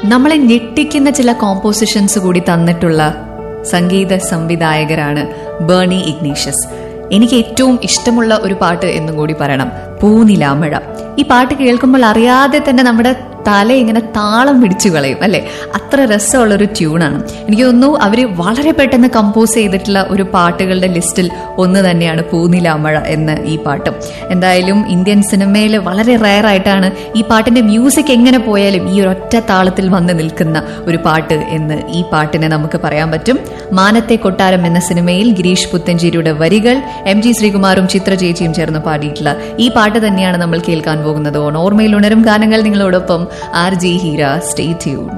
നമ്മളെ ഞെട്ടിക്കുന്ന ചില കോമ്പോസിഷൻസ് കൂടി തന്നിട്ടുള്ള സംഗീത സംവിധായകരാണ് ബേണി ഇഗ്നീഷ്യസ് എനിക്ക് ഏറ്റവും ഇഷ്ടമുള്ള ഒരു പാട്ട് എന്നും കൂടി പറയണം പൂനിലാമഴ ഈ പാട്ട് കേൾക്കുമ്പോൾ അറിയാതെ തന്നെ നമ്മുടെ തല ഇങ്ങനെ താളം പിടിച്ചു കളയും അല്ലെ അത്ര രസമുള്ള ഒരു ട്യൂണാണ് എനിക്ക് തോന്നുന്നു അവര് വളരെ പെട്ടെന്ന് കമ്പോസ് ചെയ്തിട്ടുള്ള ഒരു പാട്ടുകളുടെ ലിസ്റ്റിൽ ഒന്ന് തന്നെയാണ് പൂനിലാമഴ എന്ന ഈ പാട്ടും എന്തായാലും ഇന്ത്യൻ സിനിമയിൽ വളരെ റയർ ആയിട്ടാണ് ഈ പാട്ടിന്റെ മ്യൂസിക് എങ്ങനെ പോയാലും ഈ ഒരൊറ്റ താളത്തിൽ വന്ന് നിൽക്കുന്ന ഒരു പാട്ട് എന്ന് ഈ പാട്ടിനെ നമുക്ക് പറയാൻ പറ്റും മാനത്തെ കൊട്ടാരം എന്ന സിനിമയിൽ ഗിരീഷ് പുത്തഞ്ചേരിയുടെ വരികൾ എം ജി ശ്രീകുമാറും ചിത്ര ചേച്ചിയും ചേർന്ന് പാടിയിട്ടുള്ള ഈ പാട്ട് തന്നെയാണ് നമ്മൾ കേൾക്കാൻ പോകുന്നത് ഓൺ ഓർമ്മയിൽ ഉണരും ഗാനങ്ങൾ നിങ്ങളോടൊപ്പം R G Heera stay tune